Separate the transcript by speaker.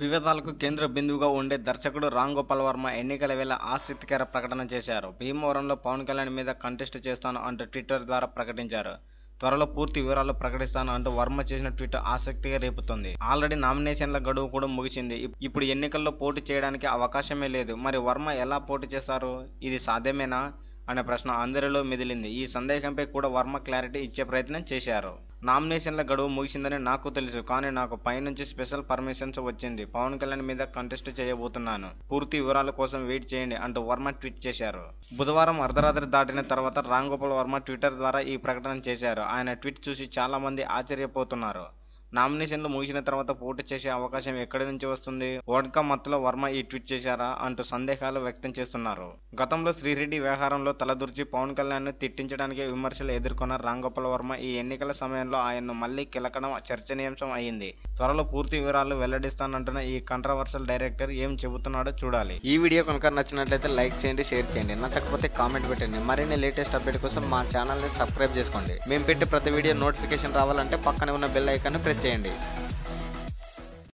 Speaker 1: వివాదాలకు కేంద్ర బిందువుగా ఉండే దర్శకుడు రామ్ గోపాల్ వర్మ ఎన్నికల వేళ ఆసక్తికర ప్రకటన చేశారు భీమవరంలో పవన్ కళ్యాణ్ మీద కంటెస్ట్ చేస్తాను అంటూ ట్విట్టర్ ద్వారా ప్రకటించారు త్వరలో పూర్తి వివరాలు ప్రకటిస్తాను అంటూ వర్మ చేసిన ట్వీట్ ఆసక్తిగా రేపుతుంది ఆల్రెడీ నామినేషన్ల గడువు కూడా ముగిసింది ఇప్- ఇప్పుడు ఎన్నికల్లో పోటీ చేయడానికి అవకాశమే లేదు మరి వర్మ ఎలా పోటీ చేస్తారు ఇది సాధ్యమేనా అనే ప్రశ్న అందరిలో మెదిలింది ఈ సందేహంపై కూడా వర్మ క్లారిటీ ఇచ్చే ప్రయత్నం చేశారు నామినేషన్ల గడువు ముగిసిందని నాకు తెలుసు కానీ నాకు పైనుంచి స్పెషల్ పర్మిషన్స్ వచ్చింది పవన్ కళ్యాణ్ మీద కంటెస్ట్ చేయబోతున్నాను పూర్తి వివరాల కోసం వెయిట్ చేయండి అంటూ వర్మ ట్వీట్ చేశారు బుధవారం అర్ధరాత్రి దాటిన తర్వాత రామ్ గోపాల్ వర్మ ట్విట్టర్ ద్వారా ఈ ప్రకటన చేశారు ఆయన ట్వీట్ చూసి చాలా మంది ఆశ్చర్యపోతున్నారు నామినేషన్లు ముగిసిన తర్వాత పోటీ చేసే అవకాశం ఎక్కడి నుంచి వస్తుంది వోడ్కా మత్తులో వర్మ ఈ ట్వీట్ చేశారా అంటూ సందేహాలు వ్యక్తం చేస్తున్నారు గతంలో శ్రీరెడ్డి వ్యవహారంలో తలదూర్చి పవన్ కళ్యాణ్ ను తిట్టించడానికి విమర్శలు ఎదుర్కొన్న రాంగోపాల్ వర్మ ఈ ఎన్నికల సమయంలో ఆయన్ను మళ్లీ కిలకడం చర్చనీయాంశం అయింది త్వరలో పూర్తి వివరాలు వెల్లడిస్తానంటున్న ఈ కంట్రవర్షియల్ డైరెక్టర్ ఏం చెబుతున్నాడో చూడాలి ఈ వీడియో కనుక నచ్చినట్లయితే లైక్ చేయండి షేర్ చేయండి నచ్చకపోతే కామెంట్ పెట్టండి మరిన్ని లేటెస్ట్ అప్డేట్ కోసం మా ఛానల్ని సబ్స్క్రైబ్ చేసుకోండి మేము పెట్టే ప్రతి వీడియో నోటిఫికేషన్ రావాలంటే పక్కనే ఉన్న బెల్ ఐకాన్ ప్రెస్ చేయండి